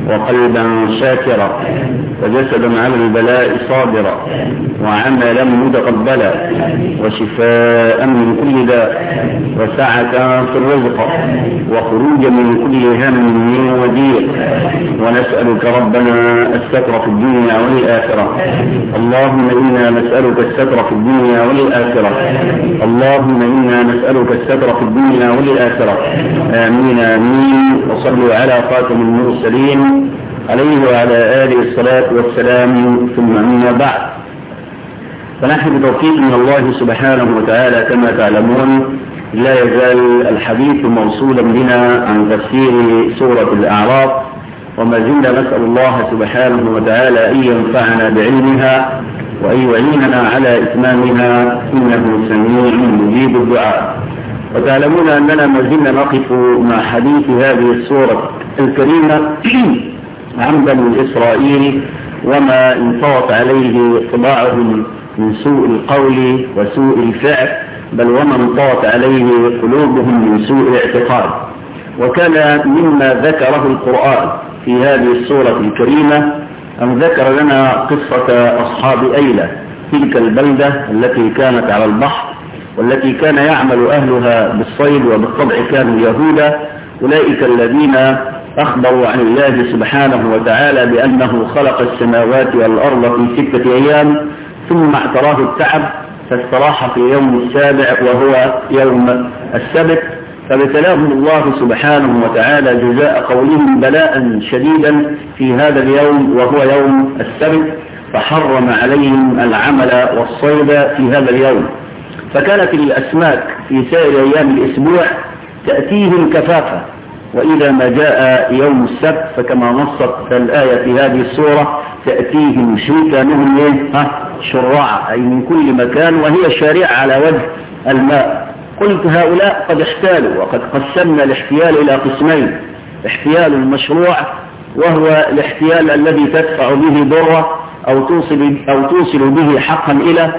وقلبا شاكرا وجسدا على البلاء صابرا وعملا متقبلا وشفاء من كل داء وسعة في الرزق وخروجا من كل هم ودير ونسألك ربنا الستر في الدنيا والآخرة اللهم إنا نسألك الستر في الدنيا والآخرة اللهم إنا نسألك الستر في الدنيا والآخرة آمين آمين وصلوا على خاتم المرسلين عليه وعلى آله الصلاة والسلام ثم أما بعد فنحن بتوفيق من الله سبحانه وتعالى كما تعلمون لا يزال الحديث موصولا بنا عن تفسير سورة الأعراف وما زلنا نسأل الله سبحانه وتعالى أن ينفعنا بعلمها وأن يعيننا على إتمامها إنه سميع مجيب الدعاء وتعلمون أننا ما زلنا نقف مع حديث هذه السورة الكريمة عن بني إسرائيل وما انطوت عليه طباعهم من سوء القول وسوء الفعل بل وما انطوت عليه قلوبهم من سوء الاعتقاد وكان مما ذكره القرآن في هذه السورة الكريمة أن ذكر لنا قصة أصحاب أيلة تلك البلدة التي كانت على البحر والتي كان يعمل أهلها بالصيد وبالطبع كانوا يهودا أولئك الذين أخبروا عن الله سبحانه وتعالى بأنه خلق السماوات والأرض في ستة أيام ثم اعتراه التعب فاستراح في يوم السابع وهو يوم السبت فابتلاهم الله سبحانه وتعالى جزاء قولهم بلاء شديدا في هذا اليوم وهو يوم السبت فحرم عليهم العمل والصيد في هذا اليوم فكانت الأسماك في سائر أيام الأسبوع تأتيهم كفافة وإذا ما جاء يوم السبت فكما نصت الآية في هذه السورة تأتيهم شيطانهم إيه؟ شراعة أي من كل مكان وهي شارعة على وجه الماء قلت هؤلاء قد احتالوا وقد قسمنا الاحتيال إلى قسمين احتيال المشروع وهو الاحتيال الذي تدفع به ضرة أو توصل, أو توصل به حقا إلى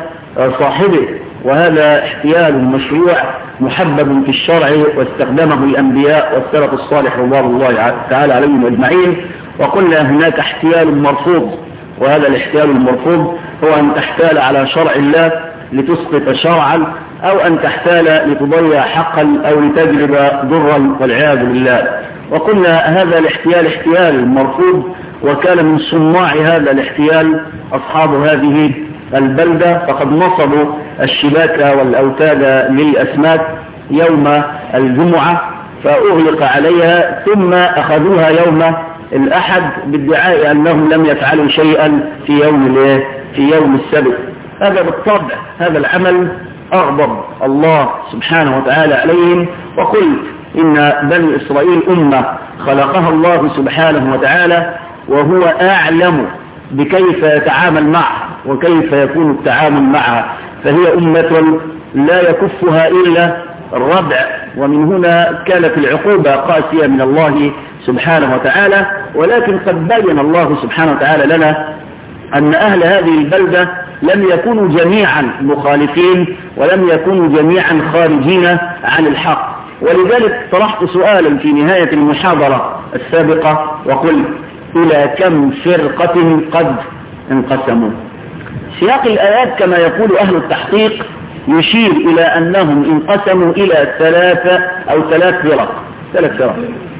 صاحبه وهذا احتيال مشروع محبب في الشرع واستخدمه الأنبياء والسلف الصالح رضوان الله تعالى عليهم أجمعين وقلنا هناك احتيال مرفوض وهذا الاحتيال المرفوض هو أن تحتال على شرع الله لتسقط شرعا أو أن تحتال لتضيع حقا أو لتجلب ضرا والعياذ بالله وقلنا هذا الاحتيال احتيال مرفوض وكان من صناع هذا الاحتيال أصحاب هذه البلدة فقد نصبوا الشباك والأوتاد للأسماك يوم الجمعة فأغلق عليها ثم أخذوها يوم الأحد بادعاء أنهم لم يفعلوا شيئا في يوم في يوم السبت هذا بالطبع هذا العمل أغضب الله سبحانه وتعالى عليهم وقلت إن بني إسرائيل أمة خلقها الله سبحانه وتعالى وهو أعلم بكيف يتعامل معها وكيف يكون التعامل معها فهي أمة لا يكفها إلا الردع ومن هنا كانت العقوبة قاسية من الله سبحانه وتعالى ولكن قد بين الله سبحانه وتعالى لنا أن أهل هذه البلدة لم يكونوا جميعا مخالفين ولم يكونوا جميعا خارجين عن الحق ولذلك طرحت سؤالا في نهاية المحاضرة السابقة وقلت إلى كم فرقة قد انقسموا سياق الآيات كما يقول أهل التحقيق يشير إلى أنهم انقسموا إلى ثلاثة أو ثلاث فرق ثلاث فرق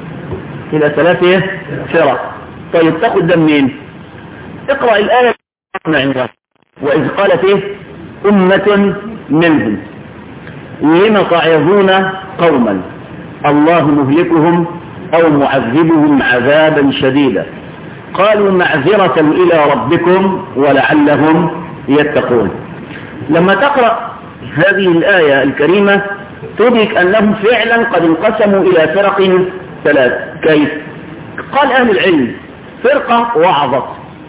إلى ثلاثة فرق طيب تاخد ده منين اقرأ الآية عندها وإذ قالت إيه أمة منهم لم تعظون قوما الله مهلكهم أو معذبهم عذابا شديدا قالوا معذرة إلى ربكم ولعلهم يتقون لما تقرأ هذه الآية الكريمة تدرك أنهم فعلا قد انقسموا إلى فرق ثلاث كيف قال أهل العلم فرقة وعظت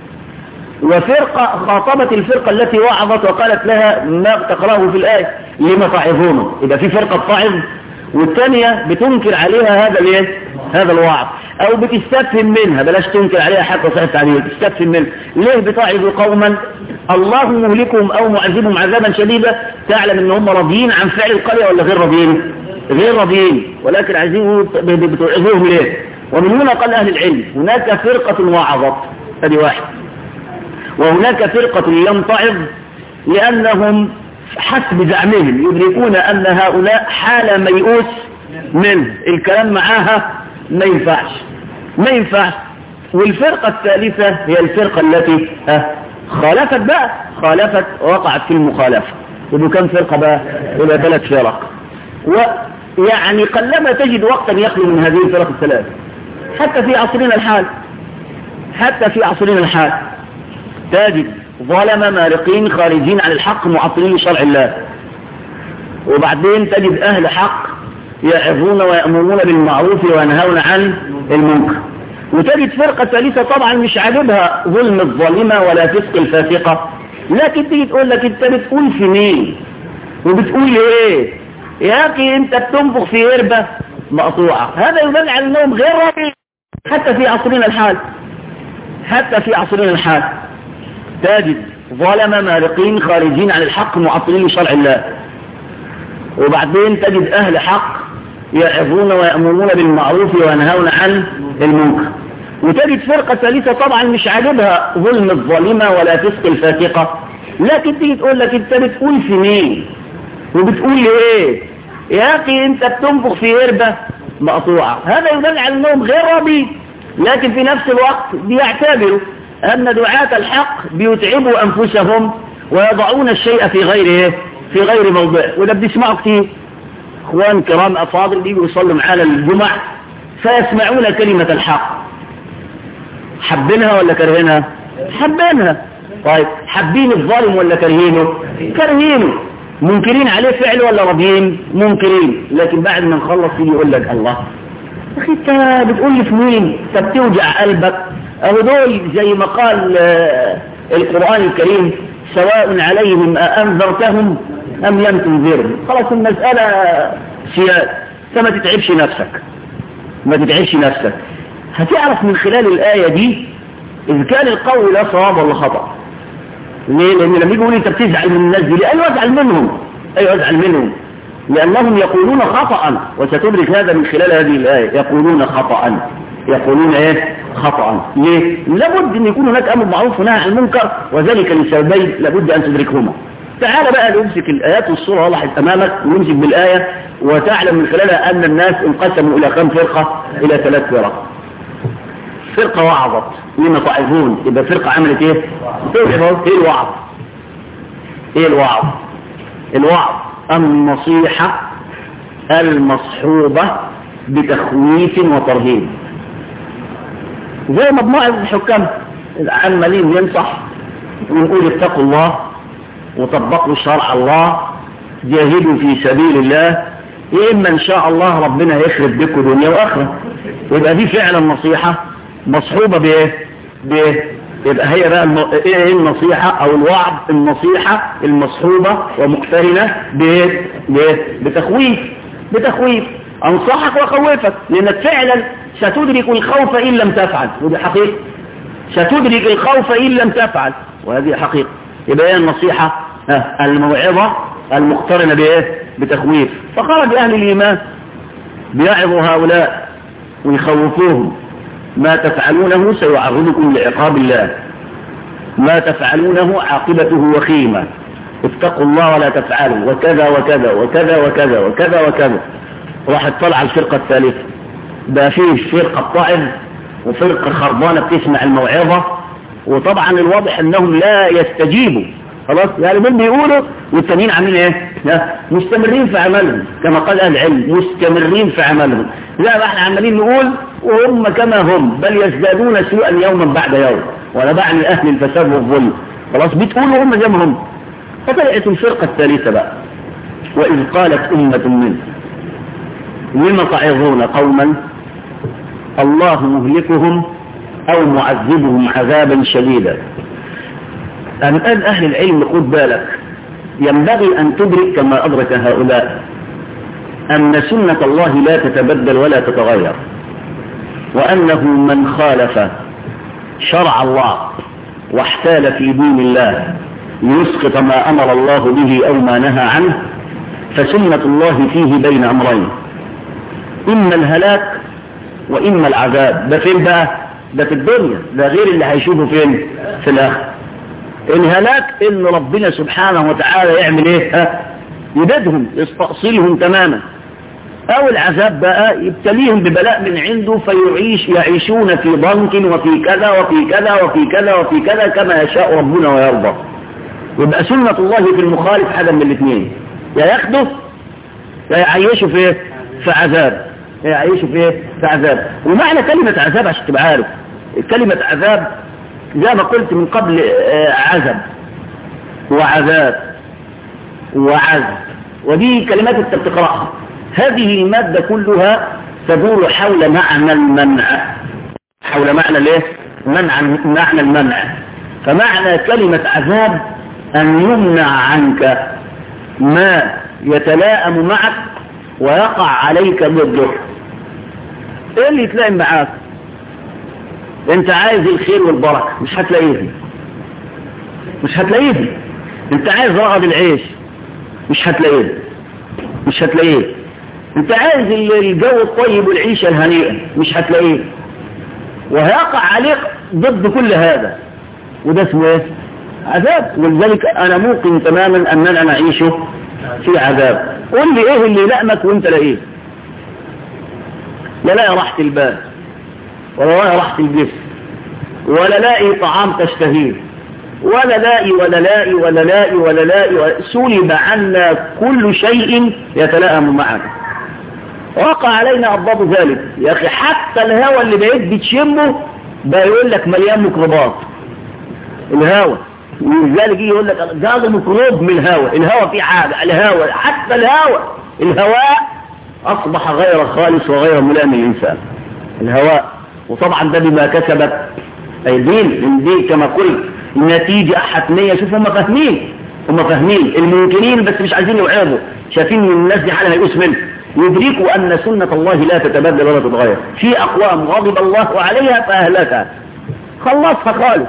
وفرقة خاطبت الفرقة التي وعظت وقالت لها ما تقرأه في الآية لما تعظونه إذا في فرقة تعظ والثانية بتنكر عليها هذا الايه هذا الوعظ او بتستفهم منها بلاش تنكر عليها حتى صحيح التعليم تستفهم منها ليه بتعظ قوما الله مهلكهم او معذبهم عذابا شديدا تعلم ان هم راضيين عن فعل القرية ولا غير راضيين غير راضيين ولكن عايزين بتوعظوهم ليه ومن هنا قال أهل العلم هناك فرقة وعظت هذه واحد وهناك فرقة لم تعظ لأنهم حسب زعمهم يدركون أن هؤلاء حالة ميؤوس منه الكلام معاها ما ينفعش ما ينفعش والفرقة الثالثة هي الفرقة التي خالفت بقى خالفت وقعت في المخالفة يبقوا كم فرقة بقى يبقى ثلاث فرق ويعني قلما تجد وقتا يخلو من هذه الفرق الثلاث حتى في عصرنا الحال حتى في عصرنا الحال تجد ظلم مارقين خارجين عن الحق معطلين لشرع الله وبعدين تجد أهل حق يعظون ويأمرون بالمعروف وينهون عن المنكر وتجد فرقة ثالثة طبعا مش عاجبها ظلم الظالمة ولا فسق الفاسقة لكن تيجي تقول لك انت بتقول في مين وبتقول ايه يا اخي انت بتنفخ في قربة مقطوعة هذا يدل على انهم غير راضي حتى في عصرنا الحال حتى في عصرنا الحال تجد ظلم مارقين خارجين عن الحق معطلين لشرع الله وبعدين تجد اهل حق يعظون ويأمرون بالمعروف وينهون عن المنكر وتجد فرقة ثالثة طبعا مش عاجبها ظلم الظالمة ولا فسق الفاسقة لكن تيجي تقول لك انت بتقول في مين وبتقول لي ايه يا اخي انت بتنفخ في قربة مقطوعة هذا يدل على انهم غير راضين لكن في نفس الوقت بيعتبروا ان دعاة الحق بيتعبوا انفسهم ويضعون الشيء في غير ايه في غير موضعه وده بنسمعه كتير اخوان كرام افاضل بيجوا يصلوا معانا الجمع فيسمعون كلمة الحق حبينها ولا كرهينها حبينها طيب حابين الظالم ولا كرهينه كرهينه منكرين عليه فعل ولا راضيين منكرين لكن بعد ما نخلص يجي يقول لك الله اخي انت بتقول لي في مين انت بتوجع قلبك اهو دول زي ما قال القرآن الكريم سواء عليهم أأنذرتهم أم لم تنذرهم خلاص المسألة سياد فما تتعبش نفسك ما تتعبش نفسك هتعرف من خلال الآية دي إذا كان القول لا صواب ولا خطأ ليه؟ لأن لما يقول انت بتزعل من الناس دي أيوة ازعل منهم أيوة ازعل منهم لأنهم يقولون خطأ وستدرك هذا من خلال هذه الآية يقولون خطأ يقولون ايه خطأ ليه لابد ان يكون هناك امر معروف ونهي عن المنكر وذلك لسببين لابد ان تدركهما تعال بقى نمسك الايات والصورة وضحت امامك ونمسك بالايه وتعلم من خلالها ان الناس انقسموا الى كم فرقة الى ثلاث فرق فرقة وعظت لما تعظون يبقى فرقة عملت ايه ايه الوعظ ايه الوعظ الوعظ النصيحة المصحوبة بتخويف وترهيب زي ما بنوعظ الحكام العمالين ينصح ونقول اتقوا الله وطبقوا شرع الله جاهدوا في سبيل الله يا اما ان شاء الله ربنا يخرب بكم دنيا واخره يبقى دي فعلا نصيحه مصحوبه بايه بايه يبقى هي بقى الم... ايه النصيحه او الوعظ النصيحه المصحوبه ومقترنه بايه بايه بتخويف بتخويف انصحك واخوفك لانك فعلا ستدرك الخوف ان لم تفعل ودي حقيقه ستدرك الخوف ان لم تفعل وهذه حقيقه يبقى هي النصيحه الموعظه المقترنه بايه بتخويف فخرج اهل الايمان بيعظوا هؤلاء ويخوفوهم ما تفعلونه سيعرضكم لعقاب الله ما تفعلونه عاقبته وخيمه اتقوا الله ولا تفعلوا وكذا وكذا وكذا وكذا وكذا وكذا راحت طلع الفرقة الثالثة بقى فيه فرقة طائب وفرقة خربانة بتسمع الموعظة وطبعا الواضح انهم لا يستجيبوا خلاص يعني من بيقولوا والتانيين عاملين ايه لا مستمرين في عملهم كما قال اهل العلم مستمرين في عملهم لا بقى احنا عمالين نقول وهم كما هم بل يزدادون سوءا يوما بعد يوم ولا بعني اهل الفساد والظلم خلاص بتقولوا هم زي ما هم فطلعت الفرقة الثالثة بقى وإذ قالت أمة منه لم تعظون قوما الله مهلكهم او معذبهم عذابا شديدا الان اهل العلم خد بالك ينبغي ان تدرك كما ادرك هؤلاء ان سنة الله لا تتبدل ولا تتغير وانه من خالف شرع الله واحتال في دين الله ليسقط ما امر الله به او ما نهى عنه فسنة الله فيه بين امرين إما الهلاك وإما العذاب ده فين بقى ده في الدنيا ده غير اللي هيشوفه فين في الآخر الهلاك ان ربنا سبحانه وتعالى يعمل ايه ها يبدهم يستأصلهم تماما او العذاب بقى يبتليهم ببلاء من عنده فيعيش يعيشون في ضنك وفي كذا وفي كذا وفي كذا وفي كذا كما يشاء ربنا ويرضى يبقى سنة الله في المخالف حاجة من الاثنين يا ياخده يا يعيشه في ايه في عذاب يا يعيشه في ايه في عذاب ومعنى كلمة عذاب عشان تبقى عارف كلمة عذاب زي ما قلت من قبل عذب وعذاب وعذب ودي كلمات انت بتقرأها هذه المادة كلها تدور حول معنى المنع حول معنى الايه منع معنى المنع فمعنى كلمة عذاب أن يمنع عنك ما يتلائم معك ويقع عليك ضده ايه اللي يتلائم معاك انت عايز الخير والبركة مش هتلاقيه مش هتلاقيه انت عايز رغد العيش مش هتلاقيه مش هتلاقيه انت عايز الجو الطيب والعيشة الهنيئة مش هتلاقيه وهيقع عليك ضد كل هذا وده اسمه ايه عذاب ولذلك انا موقن تماما اننا نعيشه في عذاب قول لي ايه اللي لأمك وانت لاقيه لا لا راحة البال ولا لاقي راحة الجسم ولا لاقي طعام تشتهيه ولا لاقي ولا لاقي ولا لاقي ولا لاقي سلب عنا كل شيء يتلائم معنا وقع علينا أضباب ذلك يا أخي حتى الهوى اللي بقيت بتشمه بقى يقول لك مليان ميكروبات الهوى ولذلك يجي يقول لك ده ميكروب من الهوى الهوى فيه حاجة الهوى حتى الهوى الهواء أصبح غير خالص وغير ملائم للإنسان الهواء وطبعا ده بما كسبت أيدين من دي كما قلت نتيجة حتمية شوف هم فاهمين هم فاهمين الممكنين بس مش عايزين يوعظوا شايفين ان الناس دي حالها يقوس منه يدركوا أن سنة الله لا تتبدل ولا تتغير في أقوام غضب الله عليها فأهلكها خلصها خالص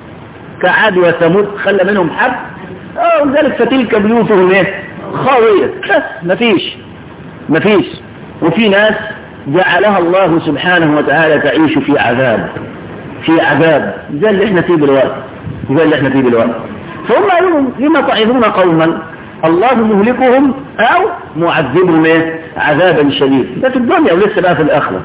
كعاد وثمود خلى منهم حب اه وذلك فتلك بيوتهم ايه خاوية بس مفيش مفيش وفي ناس جعلها الله سبحانه وتعالى تعيش في عذاب في عذاب زي اللي احنا فيه دلوقتي زي اللي احنا فيه دلوقتي فهم قالوا لما تعظون قوما الله مهلكهم او معذبهم ايه عذابا شديد ده في الدنيا ولسه بقى في الاخره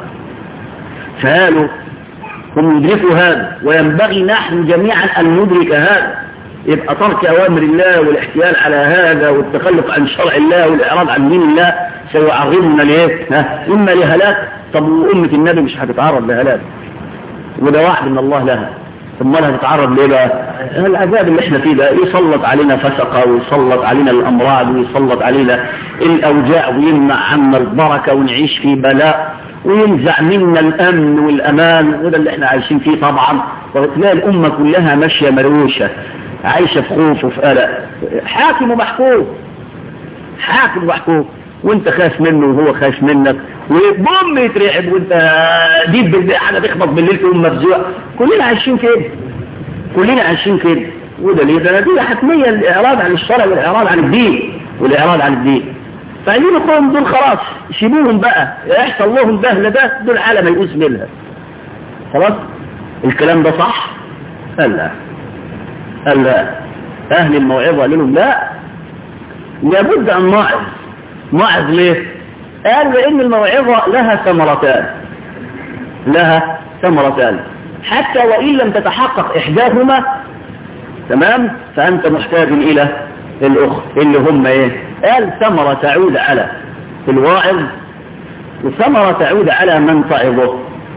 فقالوا هم يدركوا هذا وينبغي نحن جميعا ان ندرك هذا يبقى ترك اوامر الله والاحتيال على هذا والتخلف عن شرع الله والاعراض عن دين الله سيعرضنا ليه اما لهلاك طب وامه النبي مش هتتعرض لهلاك وده وعد من الله لها ثم لها تتعرض ليه بقى العذاب اللي احنا فيه ده يسلط علينا فسقة ويسلط علينا الامراض ويسلط علينا الاوجاع ويمنع عنا البركة ونعيش في بلاء وينزع منا الامن والامان وده اللي احنا عايشين فيه طبعا وتلاقي الامة كلها ماشية مروشة عايشة في خوف وفي قلق حاكم ومحكوم حاكم ومحكوم وانت خايف منه وهو خايف منك وبوم يترعب وانت ديب بالليل حاجه تخبط بالليل تقوم مفزوع كلنا عايشين كده كلنا عايشين كده وده ليه ده دي حتميه الاعراض عن الشرع والاعراض عن الدين والاعراض عن الدين فعايزين القوم دول خلاص سيبوهم بقى يحصل لهم ده ده دول حاله ما يقوس منها خلاص الكلام ده صح قال لا قال لا اهل الموعظه قالوا لهم لا لابد ان نعظ نعظ ليه قال لان الموعظه لها ثمرتان لها ثمرتان حتى وان لم تتحقق احداهما تمام فانت محتاج الى الاخر اللي هم ايه قال ثمره تعود على الواعظ وثمره تعود على من تعظه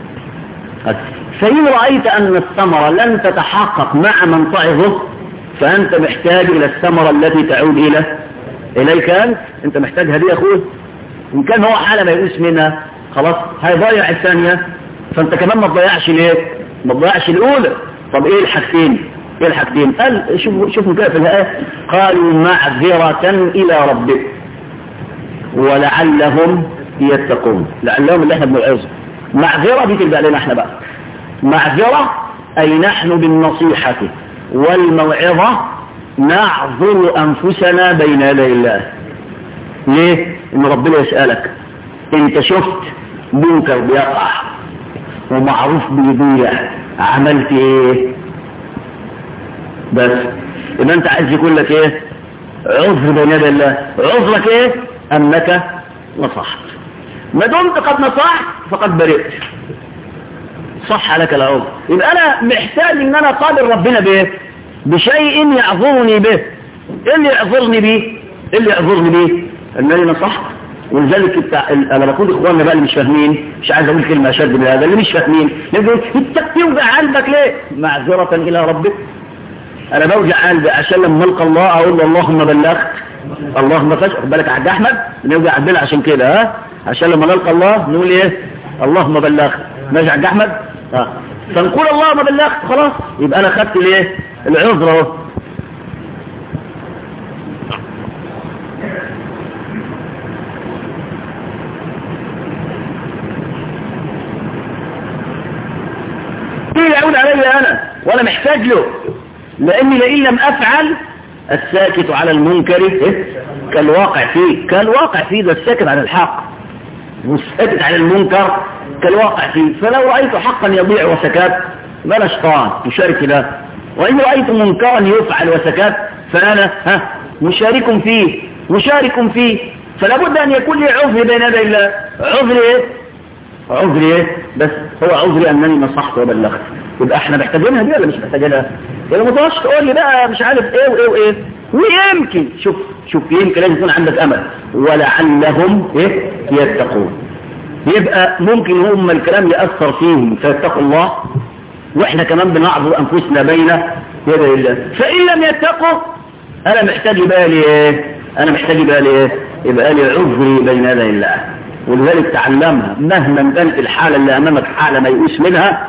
فإن رأيت أن الثمرة لن تتحقق مع من تعظه فأنت محتاج إلى الثمرة التي تعود إلى إليك أنت أنت محتاج هذه يا أخوي إن كان هو حالة ما يقوس منها خلاص هيضيع الثانية فأنت كمان ما تضيعش ليه ما تضيعش الأولى طب إيه الحاجتين إيه الحاجتين قال شوفوا شوفوا كده في الآية قالوا معذرة إلى ربك ولعلهم يتقون لعلهم اللي احنا بنعظهم معذرة دي تبقى لنا احنا بقى معذرة أي نحن بالنصيحة والموعظة نعذر أنفسنا بين يدي الله ليه؟ إن ربنا يسألك أنت شفت منكر بيقع ومعروف بيضيع عملت ايه بس يبقى انت عايز يقول لك ايه عذر بين يدي الله عذرك ايه انك نصحت ما دمت قد نصحت فقد برئت صح لك العذر يبقى انا محتاج ان انا قابل ربنا بايه بشيء يعذرني به ايه اللي يعذرني به ايه اللي يعذرني به انني نصحت ولذلك بتاع انا بقول اخواننا بقى اللي مش فاهمين مش عايز اقول كلمه اشد من هذا اللي مش فاهمين يقول انت بتوجع قلبك ليه معذره الى ربك انا بوجع قلبي عشان لما القى الله اقول له اللهم بلغت اللهم فاش خد بالك يا حاج احمد بنوجع قلبنا عشان كده ها عشان لما نلقى الله نقول ايه اللهم بلغت ماشي يا حاج احمد اه فنقول اللهم بلغت خلاص يبقى انا خدت الايه العذر اهو ايه يعود علي انا وانا محتاج له لاني لئن لم افعل الساكت على المنكر إيه؟ كالواقع فيه كالواقع فيه ده الساكت على الحق والساكت على المنكر كالواقع فيه فلو رأيت حقا يضيع وسكات فانا شيطان مشارك في ده وإن رأيت منكرا يفعل وسكات فأنا ها مشارك فيه مشارك فيه فلا بد أن يكون لي عذر بين يدي الله عذر إيه عذري ايه بس هو عذري انني نصحت وبلغت يبقى احنا محتاجينها دي ولا مش محتاجينها ولا ما تقعدش تقول لي بقى مش عارف ايه وايه وايه ويمكن شوف شوف يمكن لازم يكون عندك امل ولعلهم ايه يتقون يبقى ممكن هم الكلام يأثر فيهم فيتقوا الله واحنا كمان بنعذر انفسنا بين يدي الله فان لم يتقوا انا محتاج يبقى لي ايه انا محتاج يبقى لي ايه يبقى لي عذري بين يدي الله ولذلك تعلمها مهما كانت الحالة اللي أمامك حالة ما يقوس منها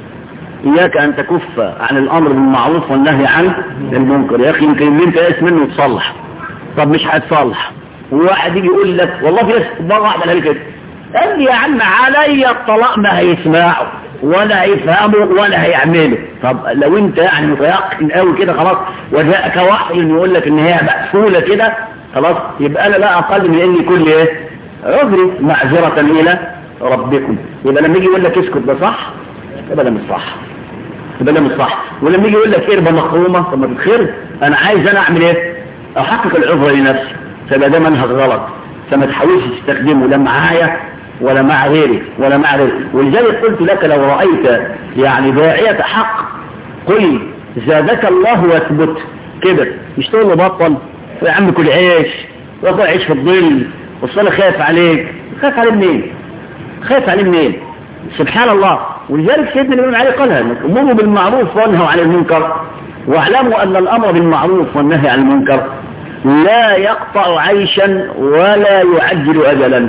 إياك أن تكف عن الأمر بالمعروف والنهي عن المنكر يا أخي يمكن اللي أنت يأس منه تصلح طب مش هتصلح وواحد يجي يقول لك والله في ناس مرة واحدة قال كده قال لي يا عم عليا الطلاق ما هيسمعوا ولا هيفهموا ولا هيعملوا طب لو انت يعني متيقن قوي كده خلاص وجاءك وحي يقول لك ان هي مقفوله كده خلاص يبقى انا لا اقل من اني كل ايه عذري معذرة إلى ربكم يبقى لما يجي يقول لك اسكت ده صح يبقى ده مش صح يبقى ده مش صح ولما يجي يقول لك اربى مخرومة طب ما تتخير انا عايز انا اعمل ايه احقق العذر لنفسي فيبقى ده منهج غلط فما تحاولش تستخدمه لا معايا ولا مع غيري ولا مع غيري ولذلك قلت لك لو رأيت يعني داعية حق قل زادك الله واثبت كده مش تقول له بطل يا عم كل عيش وكل عيش في الظل والصلاة خايف عليك خايف عليه منين خايف عليه منين سبحان الله ولذلك سيدنا الإمام علي قالها امروا بالمعروف وانهوا عن المنكر واعلموا أن الأمر بالمعروف والنهي عن المنكر لا يقطع عيشا ولا يعجل أجلا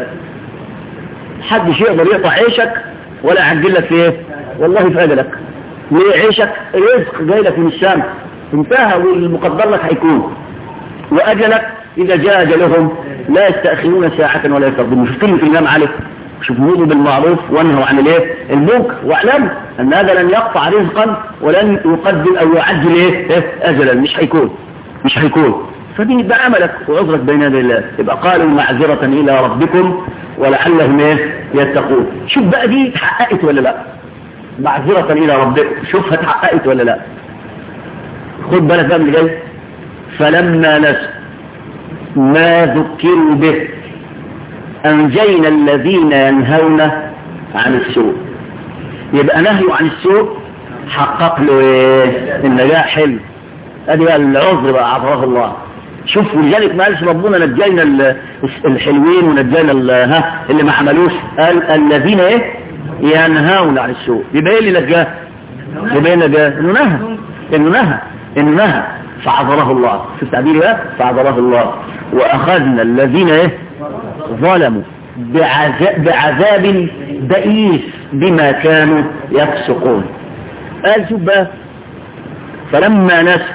حد شيء يقدر يقطع عيشك ولا يعجل لك في ايه والله في أجلك ليه عيشك رزق جاي لك من الشام انتهى والمقدر لك هيكون وأجلك إذا جاء أجلهم لا يستأخرون ساعة ولا يستقدمون شوف كلمة الإمام علي شوف نوضوا بالمعروف وانهوا عن الايه المنكر واعلم ان هذا لن يقطع رزقا ولن يقدم او يعجل ايه اجلا مش هيكون مش هيكون فدي ده عملك وعذرك بين يدي الله يبقى قالوا معذرة الى ربكم ولعلهم ايه يتقون شوف بقى دي اتحققت ولا لا معذرة الى ربكم شوفها اتحققت ولا لا خد بالك بقى من اللي جاي فلما نسوا ما ذكروا به أنجينا الذين ينهون عن السوء يبقى نهيوا عن السوء حقق له ايه النجاح حلو ادي بقى العذر بقى عطاه الله شوف ولذلك ما قالش ربنا نجينا الحلوين ونجينا ها اللي ما عملوش قال الذين ايه ينهون عن السوء يبقى ايه اللي نجاه يبقى ايه نجاه انه نهى انه نهى انه نهى فعذره الله شوف تعبيري بقى فعذره الله واخذنا الذين ايه ظلموا بعذاب, بعذاب بئيس بما كانوا يفسقون قال شوف بقى فلما نسوا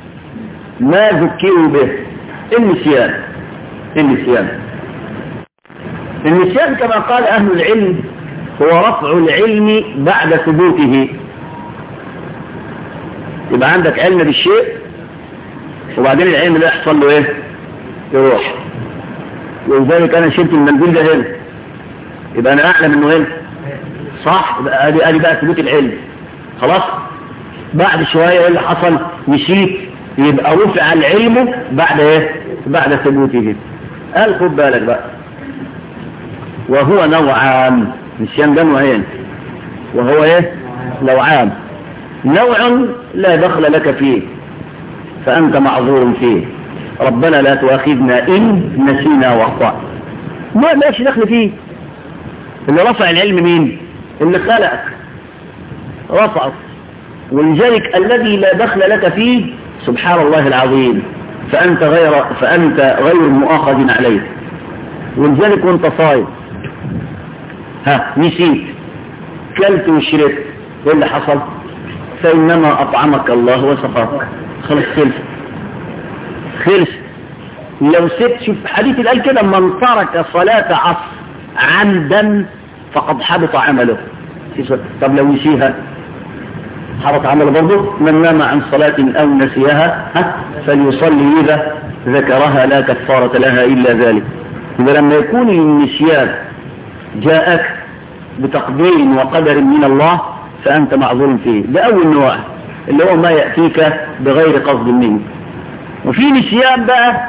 ما ذكروا به النسيان النسيان النسيان كما قال أهل العلم هو رفع العلم بعد ثبوته يبقى عندك علم بالشيء وبعدين العلم ده يحصل له ايه يروح ولذلك انا شلت المنديل ده هنا يبقى انا اعلم انه هنا صح ادي ادي بقى ثبوت العلم خلاص بعد شوية ايه اللي حصل نسيت يبقى رفع العلم بعد ايه بعد ثبوته قال خد بالك بقى وهو نوعان نسيان ده نوعين وهو ايه نوعان نوع لا دخل لك فيه فأنت معذور فيه ربنا لا تؤاخذنا إن نسينا واخطأنا ما ماش دخل فيه اللي رفع العلم مين اللي خلقك رفعك ولذلك الذي لا دخل لك فيه سبحان الله العظيم فأنت غير فأنت غير مؤاخذ عليه ولذلك وانت صايم ها نسيت كلت وشربت ايه اللي حصل فإنما أطعمك الله وسقاك خلص خلص خلص لو سبت شوف حديث الآن كده من ترك صلاة عصر عمدا فقد حبط عمله طب لو نسيها حبط عمله برضه من نام عن صلاة أو نسيها فليصلي إذا ذكرها لا كفارة لها إلا ذلك إذا لما يكون النسيان جاءك بتقدير وقدر من الله فأنت معذور فيه ده أول نوع اللي هو ما يأتيك بغير قصد منك وفي نسيان بقى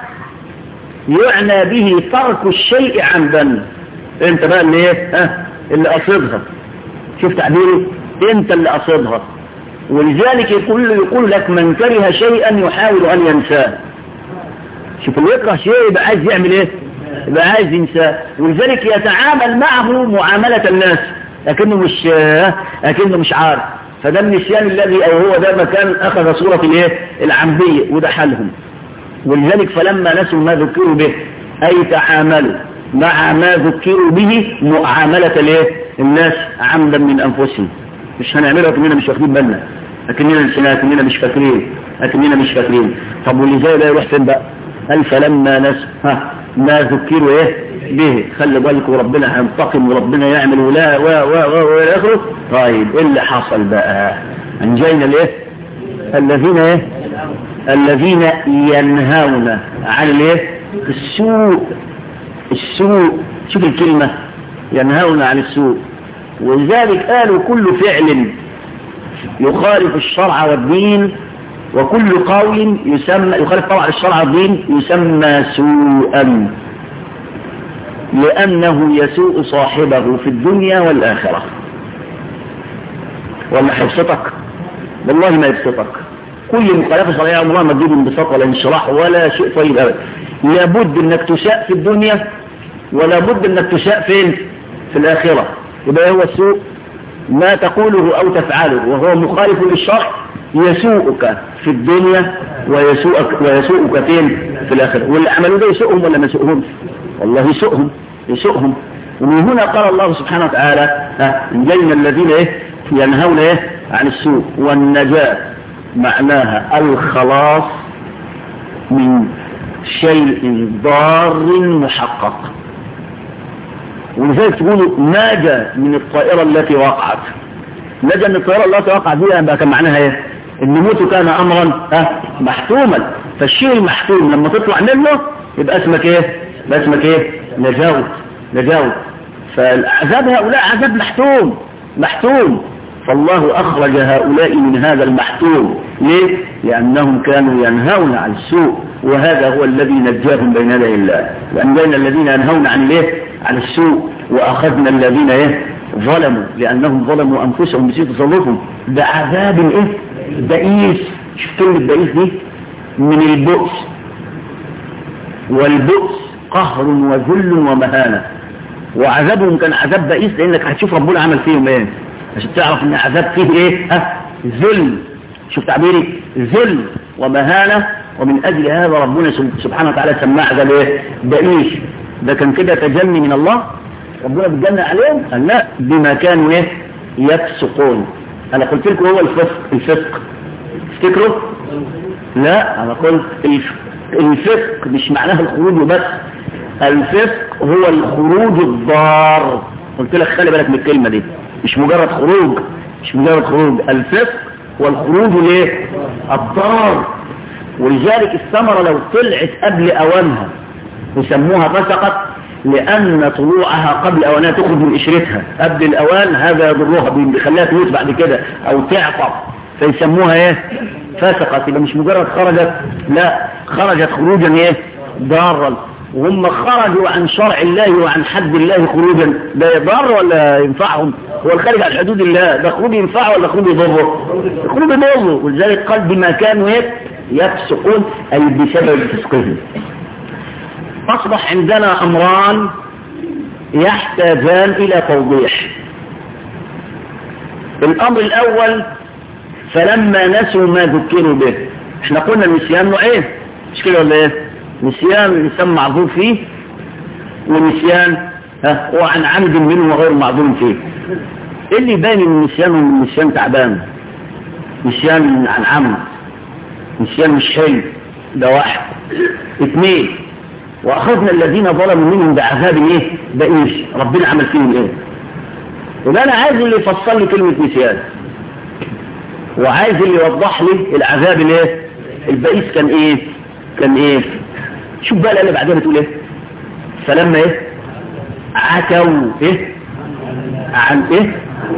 يعنى به ترك الشيء عمدا انت بقى اللي ايه ها اللي قصدها شوف تعبيري انت اللي قصدها ولذلك يقول يقول لك من كره شيئا يحاول ان ينساه شوف اللي يكره شيء يبقى عايز يعمل ايه يبقى عايز ينساه ولذلك يتعامل معه معاملة الناس لكنه مش لكنه مش عارف فده النسيان الذي او هو ده مكان اخذ صورة الايه العمدية وده حالهم ولذلك فلما نسوا ما ذكروا به اي تعاملوا مع ما ذكروا به معاملة الايه الناس عمدا من انفسهم مش هنعملها كننا مش واخدين بالنا لكننا نسينا كننا مش فاكرين لكننا مش فاكرين طب واللي زي ده يروح فين بقى قال فلما نسوا ها ما ذكروا ايه به خلي بالكم ربنا هينتقم وربنا يعمل ولا و و و والى اخره طيب ايه اللي حصل بقى انجينا الايه الذين ايه الذين ينهون عن الايه السوء السوء شوف الكلمة ينهون عن السوء ولذلك قالوا كل فعل يخالف الشرع والدين وكل قول يسمى يخالف طبعا الشرع والدين يسمى سوءا لأنه يسوء صاحبه في الدنيا والآخرة ولا هيبسطك والله ما يبسطك كل مخالفة شرعية عمرها ما تجيب انبساط ولا انشراح ولا شيء طيب أبدا لابد انك تساء في الدنيا ولا بد انك تساء فين في الآخرة يبقى هو السوء ما تقوله أو تفعله وهو مخالف للشرع يسوءك في الدنيا ويسوءك, ويسوءك فين في الآخرة واللي عملوا ده يسوءهم ولا ما يسوءهمش والله يسوءهم يسوءهم ومن هنا قال الله سبحانه وتعالى انجينا الذين ايه ينهون ايه عن السوء والنجاة معناها الخلاص من شيء ضار محقق ولذلك تقولوا ناجى من الطائرة التي وقعت نجا من الطائرة التي وقعت دي بقى كان معناها ايه ان موته كان امرا ها محتوما فالشيء المحتوم لما تطلع منه يبقى اسمك ايه يبقى اسمك ايه نجاوت نجاوت فالعذاب هؤلاء عذاب محتوم محتوم فالله أخرج هؤلاء من هذا المحتوم ليه؟ لأنهم كانوا ينهون عن السوء وهذا هو الذي نجاهم بين يدي الله وأنجينا الذين ينهون عن الايه؟ عن السوء وأخذنا الذين ايه؟ ظلموا لأنهم ظلموا أنفسهم بسيط تصرفهم بعذاب ايه؟ بئيس شوف كلمة بئيس دي من البؤس والبؤس قهر وذل ومهانة وعذابهم كان عذاب بئيس لأنك هتشوف ربنا عمل فيهم ايه عشان تعرف ان عذاب فيه ايه ها ذل شوف تعبيري ذل ومهانة ومن اجل هذا ربنا سبحانه وتعالى سماه عذاب ايه بئيس ده كان كده تجني من الله ربنا بيتجنى عليهم قال لا بما كانوا ايه يفسقون انا قلت لكم هو الفسق الفسق تفتكروا لا انا قلت الفسق مش معناه الخروج بس الفسق هو الخروج الضار قلت لك خلي بالك من الكلمة دي مش مجرد خروج مش مجرد خروج الفسق والخروج ليه الضار ولذلك الثمرة لو طلعت قبل اوانها وسموها فسقت لأن طلوعها قبل أوانها تخرج من قشرتها قبل الأوان هذا يضرها بيخليها تموت بعد كده أو تعطب فيسموها ايه فسقت يبقى مش مجرد خرجت لا خرجت خروجا ايه ضارا وهم خرجوا عن شرع الله وعن حد الله خروجا ده يضر ولا ينفعهم هو الخارج عن حدود الله ده خروج ينفعه ولا خروج يضره خروج يضره ولذلك قال بما كانوا يفسقون أي بسبب فسقهم أصبح عندنا أمران يحتاجان إلى توضيح الأمر الأول فلما نسوا ما ذكروا به احنا قلنا النسيان نوعين مش كده ولا ايه نسيان الانسان معذور فيه ونسيان ها هو عن عمد منه وغير معذور فيه ايه اللي يبين ان النسيان والنسيان تعبان نسيان عن عمد نسيان مش حلو ده واحد اثنين واخذنا الذين ظلموا منهم بعذاب ايه بئيس ربنا عمل فيهم ايه وده انا عايز اللي يفصل لي كلمه نسيان وعايز اللي يوضح لي العذاب الايه البئيس كان ايه كان ايه شوف بقى اللي بعدها بتقول ايه فلما ايه عتوا ايه عن ايه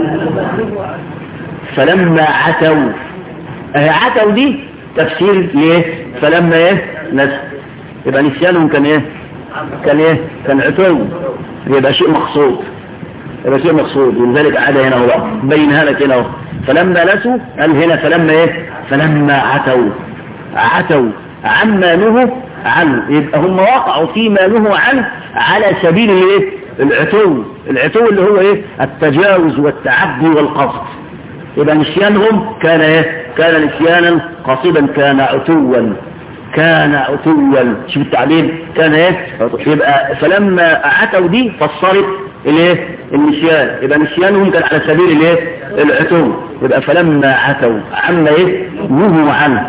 فلما عتوا اه عتوا دي تفسير ليه فلما ايه نس يبقى نسيانهم كان ايه كان ايه كان عتو يبقى شيء مقصود يبقى شيء مقصود ولذلك عاد هنا هو بينها لك هنا هو فلما نسوا قال هنا فلما ايه فلما عتوا عتوا عما نهوا عنه يبقى هم وقعوا فيما نهوا عنه على سبيل الايه العتو العتو اللي هو ايه التجاوز والتعدي والقصد يبقى نسيانهم كان ايه كان نسيانا قصدا كان عتوا كان عتوا شوف التعبير كان ايه يبقى فلما عتوا دي فسرت الايه النسيان يبقى نسيانهم كان على سبيل الايه العتو يبقى فلما عتوا عما ايه نهوا عنه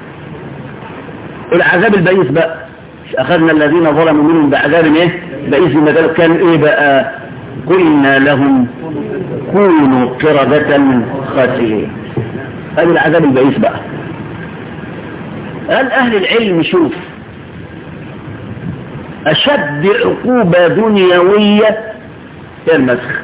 العذاب البئيس بقى اخذنا الذين ظلموا منهم بعذاب ايه بئيس ما كان ايه بقى قلنا لهم كونوا قردة خاسئين هذا العذاب البئيس بقى قال اهل العلم شوف اشد عقوبة دنيوية هي المسخ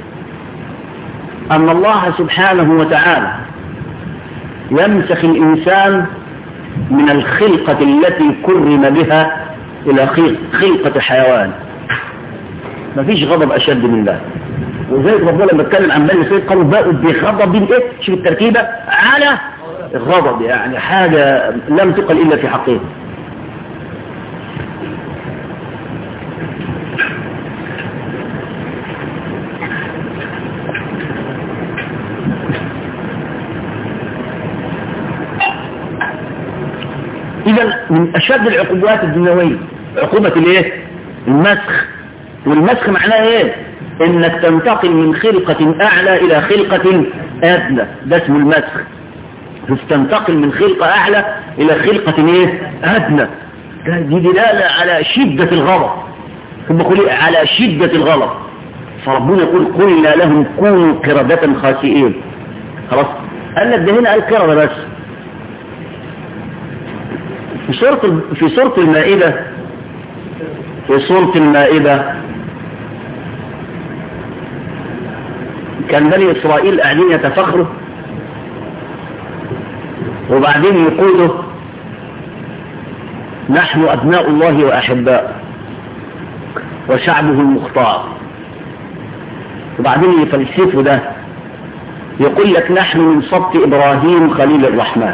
ان الله سبحانه وتعالى يمسخ الانسان من الخلقة التي كرم بها الى خلقة حيوان مفيش غضب اشد من ده وزي ربنا لما اتكلم عن بني اسرائيل قالوا باءوا بغضب ايه شوف التركيبة على غضب يعني حاجة لم تقل الا في حقه اذا من اشد العقوبات الدنيوية عقوبة الايه المسخ والمسخ معناه ايه انك تنتقل من خلقة اعلى الى خلقة ادنى ده اسمه المسخ تنتقل من خلقة اعلى الى خلقة ايه ادنى دي دلالة على شدة الغضب ثم قل على شدة الغضب فربنا يقول قلنا لهم كونوا قردة خاسئين خلاص قال لك ده هنا قال قردة بس في سورة في سورة المائدة في سورة المائدة كان بني إسرائيل قاعدين يتفخروا وبعدين يقولوا نحن أبناء الله وأحباء وشعبه المختار وبعدين يفلسفوا ده يقول لك نحن من سبط إبراهيم خليل الرحمن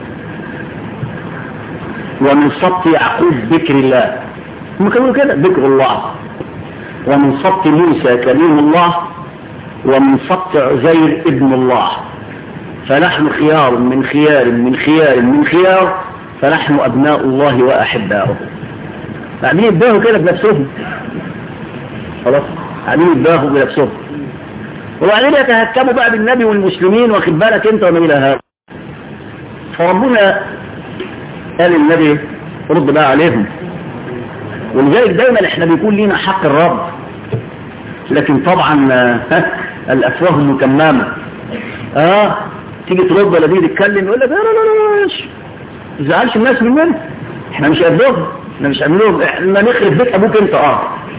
ومن سبط يعقوب ذكر الله هم كانوا كده ذكر الله ومن سبط موسى كريم الله ومن سبط عزير ابن الله فنحن خيار من خيار من خيار من خيار فنحن أبناء الله وأحباؤه قاعدين يتباهوا كده بنفسهم خلاص قاعدين يتباهوا بنفسهم وبعدين يتهكموا بقى بالنبي والمسلمين واخد بالك انت وما الى هذا فربنا قال النبي رد بقى عليهم ولذلك دايما احنا بيكون لينا حق الرب لكن طبعا الافواه مكمامة اه تيجي ترد ولا تيجي تتكلم يقول لك لا لا لا لا تزعلش الناس مننا احنا مش قدهم احنا مش عاملين احنا نخرب بيت ابوك انت اه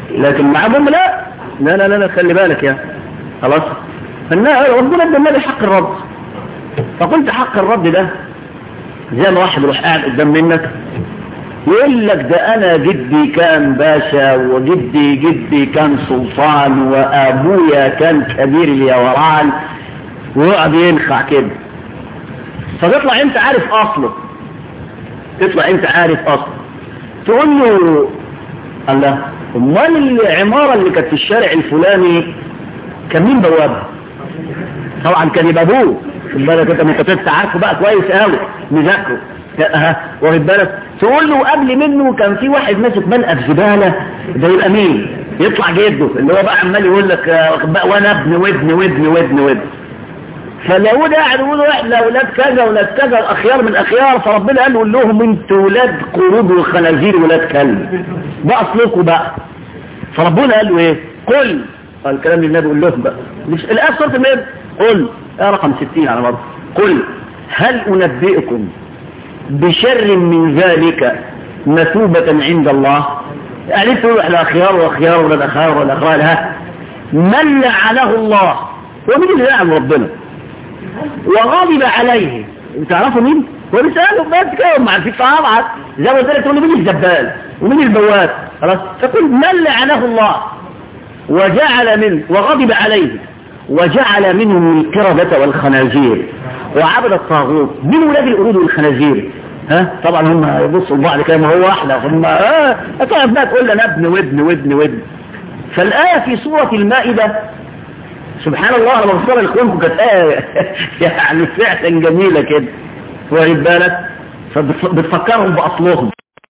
لكن معهم لا لا لا لا, لا خلي بالك يا خلاص ربنا ادى النبي حق الرد فقلت حق الرد ده زي ما واحد يروح قاعد قدام منك يقول لك ده انا جدي كان باشا وجدي جدي كان سلطان وابويا كان كبير اليوران ويقعد ينخع كده فتطلع انت عارف اصله تطلع انت عارف اصله تقول له الله امال العمارة اللي كانت في الشارع الفلاني كان مين بوابها طبعا كان يبقى ابوه خد بالك انت انت كنت عارفه بقى كويس قوي مذاكره ها واخد بالك تقول له قبل منه كان في واحد ماسك منقف زباله ده يبقى مين يطلع جده اللي هو بقى عمال يقول لك بقى وانا ابن وابن وابن وابن وابن فلو ده قاعد يقول واحد اولاد كذا اولاد كذا الاخيار من اخيار فربنا قال قول لهم انتوا ولاد قرود وخنازير ولاد كلب ده اصلكم بقى فربنا قال له ايه قل قال الكلام اللي النبي قول لهم بقى مش الايه صوره النبي قل يا رقم 60 على مرة قل هل انبئكم بشر من ذلك مثوبة عند الله يعني تروح الاخيار واخيار ولا الاخيار ولا الاخيار ها من لعنه الله ومين اللي لعن ربنا وغضب عليه تعرفوا مين هو بيسأله بس كده مع في طبعا زي ما قلت لك تقول مين الزبال ومين البواب خلاص فقل من لعنه الله وجعل منه وغضب عليه وجعل منهم القردة والخنازير وعبد الطاغوت من ولاد القرود والخنازير ها طبعا هم يبصوا لبعض كده ما هو واحدة هم اه طبعا بقى تقول لنا ابن وابن وابن وابن فالآية في سورة المائدة سبحان الله انا بصور لاخوانكم كانت آية يعني فعلا جميلة كده واخد بالك فبتفكرهم بأصلهم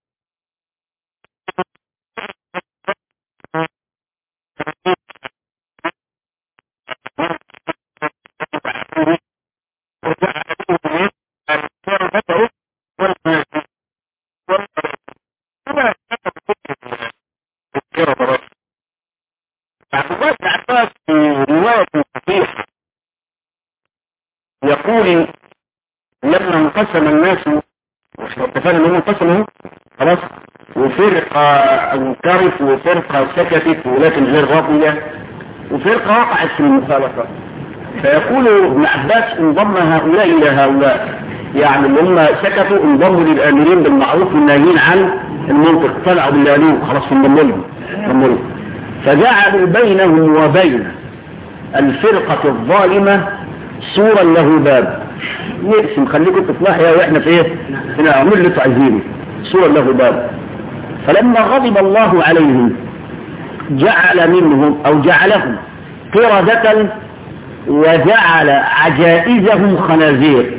يقول لما انقسم الناس اتفقنا انهم انقسموا خلاص وفرقة انكرت وفرقة سكتت ولكن غير راضية وفرقة وقعت في المخالفة فيقول ابن عباس انضم هؤلاء الى هؤلاء يعني اللي هم سكتوا انضموا للامرين بالمعروف والناهيين عن المنطق طلعوا بالله خلاص انضموا لهم انضموا لهم فجعلوا بينهم وبين الفرقة الظالمة سورا له باب نقسم خليكم تطلعوا واحنا في ايه هنا اعمل اللي عايزينه سورا له باب فلما غضب الله عليهم جعل منهم او جعلهم قردة وجعل عجائزهم خنازير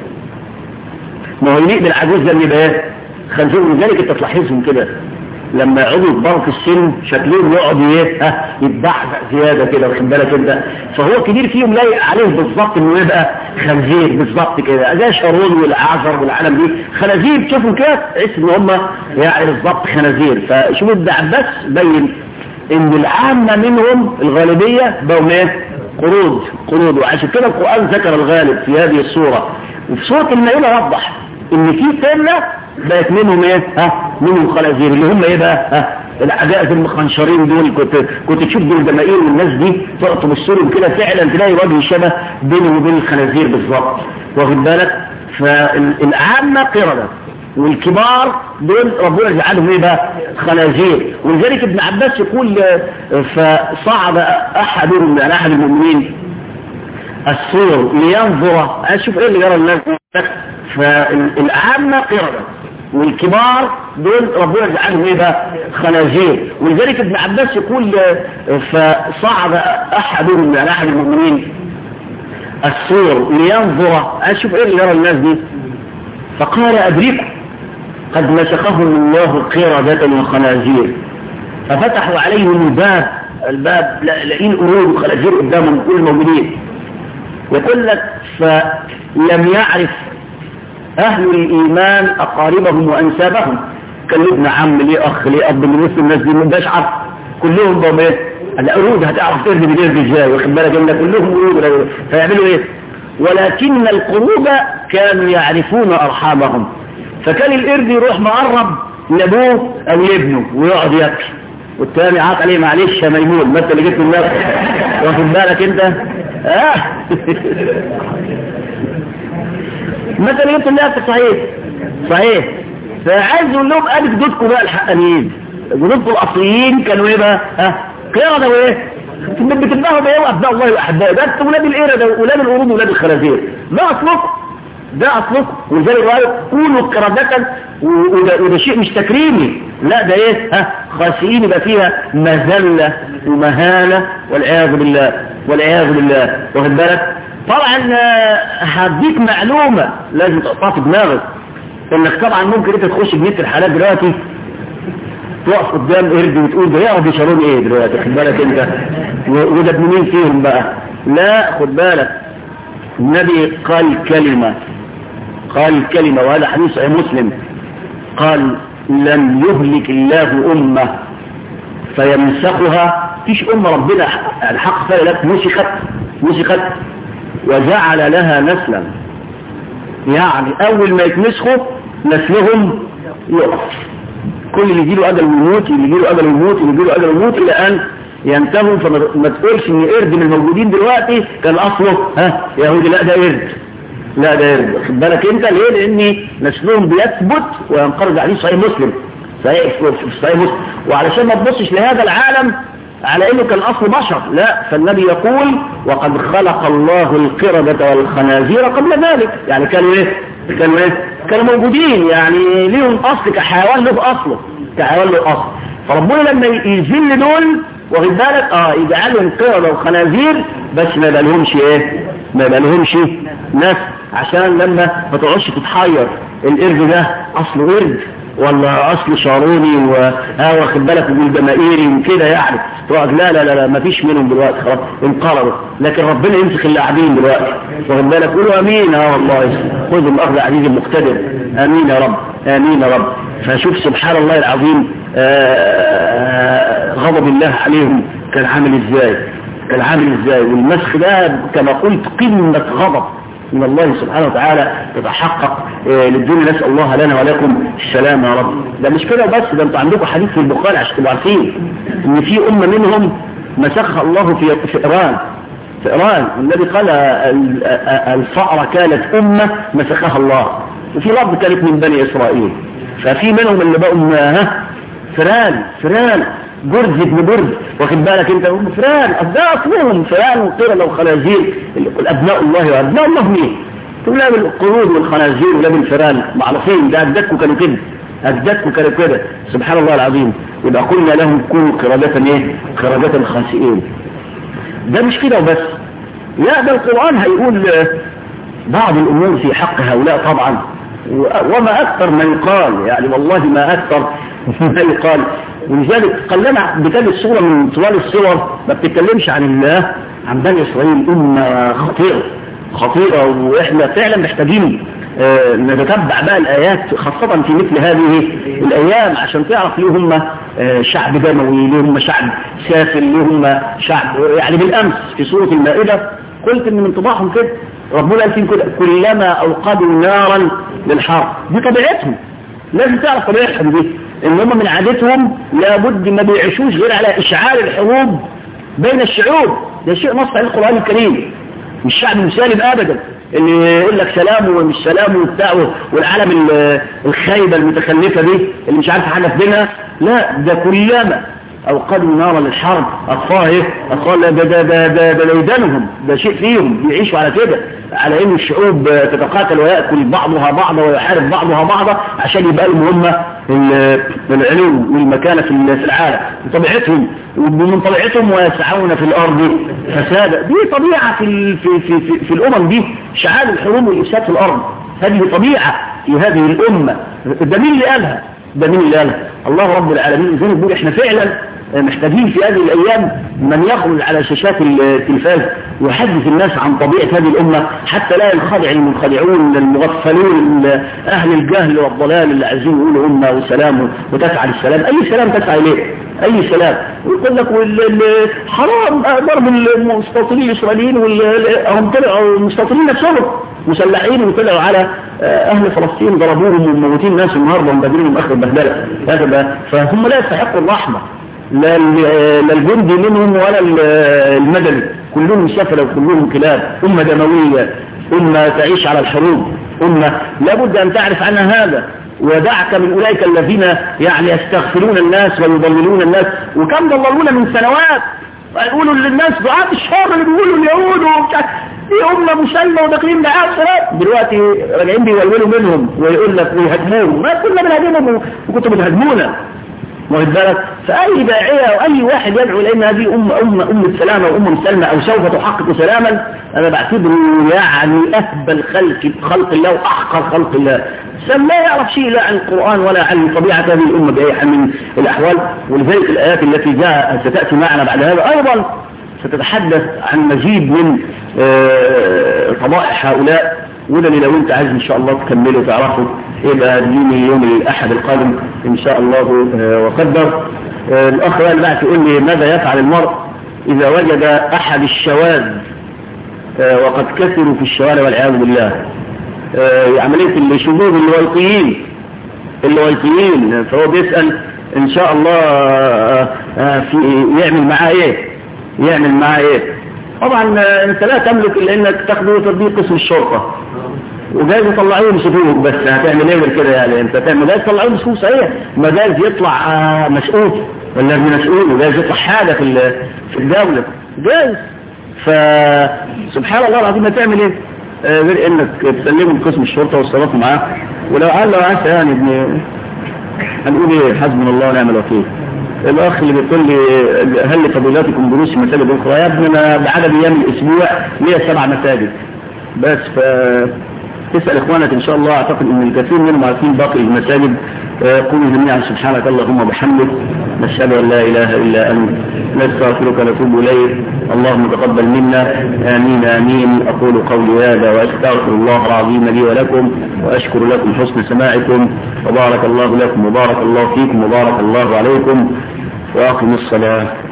ما هو يليق بالعجوز ده اللي بقى خنزير ولذلك انت تلاحظهم كده لما يقعدوا يكبروا في السن شكلهم يقعد ايه ها يتبعزق زياده كده واخد بالك انت فهو كبير فيهم لايق عليه بالظبط انه يبقى خنزير بالظبط كده زي شارون والاعذر والعالم دي خنازير تشوفوا كده تحس ان هم يعني بالظبط خنازير فشوف ابن عباس بين ان العامه منهم الغالبيه بقوا ايه قرود قرود وعشان كده القران ذكر الغالب في هذه الصوره وفي سوره المائده وضح ان في سنه بقت منهم ايه ها منهم خنازير اللي هم ايه بقى ها العجائز المخنشرين دول كنت كنت تشوف دول جماهير والناس دي تقعد تبص لهم كده فعلا تلاقي وجه شبه بينه وبين الخنازير بالظبط واخد بالك فالعامه قرده والكبار دول ربنا جعلهم ايه بقى خنازير ولذلك ابن عباس يقول فصعد احدهم يعني احد المؤمنين السور لينظر اشوف ايه اللي جرى الناس فالعامة قردة والكبار دول ربنا جعلهم ايه بقى خنازير ولذلك ابن عباس يقول فصعد احدهم يعني احد المؤمنين السور لينظر اشوف ايه اللي جرى الناس دي فقال ادركوا قد مسخهم الله قردة وخنازير ففتحوا عليهم الباب الباب لاقين قرود وخنازير قدامهم كل الموجودين يقول لك فلم يعرف أهل الإيمان أقاربهم وأنسابهم كان ليه ابن عم ليه أخ ليه أب من وسط الناس دي من باش عارف كلهم بقوا ايه القرود هتعرف ترد بالقرد ازاي واخد بالك ان كلهم قرود فيعملوا ايه ولكن القرود كانوا يعرفون أرحامهم فكان القرد يروح مقرب لابوه أو لابنه ويقعد يبكي والتاني عاق عليه معلش يا ميمون ما انت اللي جبت النفس واخد بالك انت اه ما انت اللي جبت النفس صحيح صحيح فعايز اقول لهم ادي جدودكم بقى الحقانيين جدودكم الاصليين كانوا ايه بقى ها قردة وايه بتتباهوا بايه وابناء الله واحبائه ده انتوا ولاد القردة ولاد القرود ولاد الخنازير ده اصلكم ده اصلكم ولذلك قالوا كونوا قردة وده, وده شيء مش تكريمي لا ده ايه ها خاسئين يبقى فيها مذلة ومهانة والعياذ بالله والعياذ بالله واخد بالك طبعا هديك معلومة لازم تقطع في دماغك انك طبعا ممكن انت تخش بنت الحالات دلوقتي تقف قدام قرد وتقول ده يقعد يشارون ايه دلوقتي خد بالك انت وده ابن مين فيهم بقى لا خد بالك النبي قال كلمة قال كلمة وهذا حديث صحيح مسلم قال لن يهلك الله أمة فيمسخها فيش أمة ربنا الحق فعلا لك مسخت مسخت وجعل لها نسلا يعني أول ما يتمسخوا نسلهم يقف كل اللي يجيله أجل ويموت اللي يجيله أجل ويموت اللي يجيله أجل ويموت إلى أن ينتهوا فما تقولش إن قرد من الموجودين دلوقتي كان أصله ها يهودي لا ده قرد لا ده قرد خد بالك أنت ليه لأن نسلهم بيثبت وينقرض عليه صحيح مسلم صحيح صحيح مسلم وعلشان ما تبصش لهذا العالم على انه كان اصل بشر لا فالنبي يقول وقد خلق الله القردة والخنازير قبل ذلك يعني كانوا ايه كانوا ايه كانوا موجودين يعني ليهم اصل كحيوان له اصله كحيوان له اصل فربنا لما يذل دول واخد بالك اه يجعلهم قردة وخنازير بس ما يبقالهمش ايه ما يبقالهمش ناس عشان لما ما تقعدش تتحير القرد ده اصله قرد ولا اصل شاروني واه واخد بالك والجماهيري وكده يعني تقعد لا لا لا, لا ما فيش منهم دلوقتي خلاص انقرضوا لكن ربنا يمسك اللي قاعدين دلوقتي واخد بالك قولوا امين اه والله خذوا الاخذ عزيز المقتدر امين يا رب امين يا رب فشوف سبحان الله العظيم آه غضب الله عليهم كان عامل ازاي كان عامل ازاي والمسخ ده كما قلت قمة غضب من الله سبحانه وتعالى تتحقق للدنيا نسأل الله لنا ولكم السلام يا رب ده مش كده بس ده انتوا عندكم حديث في البخاري عشان تبقوا عارفين ان في أمة منهم مسخها الله في في إيران في إيران والنبي قال الفأرة كانت أمة مسخها الله وفي لفظ كانت من بني إسرائيل ففي منهم اللي بقوا ها فران فران جرز ابن جرز واخد بالك انت فران ده اصلهم فران وقرى وخنازير ابناء الله وابناء الله مين تقول لا بالقرود والخنازير ولا بالفران معروفين ده اجدادكم كانوا كده اجدادكم كانوا كده سبحان الله العظيم يبقى قلنا لهم كونوا قردة ايه قردة خاسئين ده مش كده وبس لا ده القرآن هيقول بعض الامور في حق هؤلاء طبعا وما اكثر ما يقال يعني والله ما اكثر ما يقال ولذلك قلنا بكل الصورة من طوال الصور ما بتتكلمش عن الله عن بني إسرائيل أمة خطيرة خطيرة وإحنا فعلا محتاجين آه نتتبع بقى الآيات خاصة في مثل هذه الأيام عشان تعرف ليه هم آه شعب دموي ليه هم شعب سافل ليه هم شعب يعني بالأمس في سورة المائدة قلت إن من طباعهم كده ربنا قال فيهم كده كلما أوقدوا نارا للحرب دي طبيعتهم لازم تعرف طبيعتهم دي ان هم من عادتهم لابد ما بيعيشوش غير على اشعال الحروب بين الشعوب ده شيء نص عليه القرآن الكريم مش شعب مسالم ابدا اللي يقول لك سلام ومش سلام وبتاع والعالم الخايبة المتخلفة دي اللي مش عارفه حاجة في دينها لا ده كلما اوقدوا نارا للحرب اطفاه ايه اطفاه ده ده ده ده, ده ليدانهم ده شيء فيهم بيعيشوا على كده على ان الشعوب تتقاتل ويأكل بعضها بعضا ويحارب بعضها بعضا عشان يبقى لهم هم العلو والمكانة في العالم طبيعتهم ومن طبيعتهم ويسعون في الارض فسادا دي طبيعة في, في, في, في, في الامم دي شعال الحروب والافساد في الارض هذه طبيعة في هذه الامة ده مين اللي قالها ده مين اللي قالها الله رب العالمين زي ما بيقول احنا فعلا محتاجين في هذه الأيام من يخرج على شاشات التلفاز ويحدث الناس عن طبيعة هذه الأمة حتى لا ينخدع المنخدعون المغفلون أهل الجهل والضلال اللي عايزين يقولوا أمة وسلام وتسعى للسلام أي سلام تسعى إليه أي سلام ويقول لك حرام ضرب المستوطنين الإسرائيليين هم طلعوا المستوطنين نفسهم مسلحين وطلعوا على أهل فلسطين ضربوهم وموتين ناس النهارده ومبادلين آخر البهدلة هذا فهم لا يستحقوا الرحمة لا لا الجندي منهم ولا المدني كلهم سفلة وكلهم كلاب أمة دموية أمة تعيش على الحروب أمة لابد أن تعرف عنها هذا ودعك من أولئك الذين يعني يستغفرون الناس ويضللون الناس وكم ضللونا من سنوات ويقولوا للناس دعاة الشر اللي بيقولوا اليهود دي أمة مسلمة وداخلين دعاة صلاة دلوقتي راجعين بيولولوا منهم ويقول لك ويهاجموهم ما كنا بنهاجمهم وكنتوا بتهاجمونا واخد بالك فأي داعية أو أي واحد يدعو لأن هذه أمة أمة أمة سلامة وأمة سلمة أو سوف تحقق سلاما أنا بعتبره يعني أهبل خلق خلق الله وأحقر خلق الله سلم لا يعرف شيء لا عن القرآن ولا عن طبيعة هذه الأمة بأي حال من الأحوال ولذلك الآيات التي جاء ستأتي معنا بعد هذا أيضا ستتحدث عن مزيد من طبائع هؤلاء وده اللي لو انت عايز ان شاء الله تكمله تعرفه يبقى ديني يوم الاحد القادم ان شاء الله وقدر الاخ بقى بعد يقول لي ماذا يفعل المرء اذا وجد احد الشواذ وقد كثروا في الشوارع والعياذ بالله عمليه الشذوذ اللويطيين اللويطيين فهو بيسال ان شاء الله في يعمل معاه ايه يعمل معاه ايه طبعا انت لا تملك الا انك تاخده وتوديه قسم الشرطة وجايز يطلعوه بسفوك بس هتعمل ايه كده يعني انت تعمل جايز يطلعوه بسفوك صحيح ما جايز يطلع مسؤول ولا ابن مسؤول وجايز يطلع حاجة في في الدولة جايز فسبحان الله العظيم هتعمل ايه غير انك تسلمه لقسم الشرطة والصلاة معاه ولو قال له عسى يعني ابن هنقول ايه حسبنا الله ونعم الوكيل الاخ اللي بيقول لي هل لفضيلاتكم دروس في مساجد اخرى يا ابني انا بعدد ايام الاسبوع ليا سبع مساجد بس ف تسال اخوانك ان شاء الله اعتقد ان الكثير منهم عارفين باقي المساجد قولوا جميعا سبحانك اللهم وبحمدك نشهد ان لا اله الا انت نستغفرك ونتوب اليك اللهم تقبل منا امين امين اقول قولي هذا واستغفر الله العظيم لي ولكم واشكر لكم حسن سماعكم وبارك الله لكم وبارك الله فيكم وبارك الله عليكم واقم الصلاه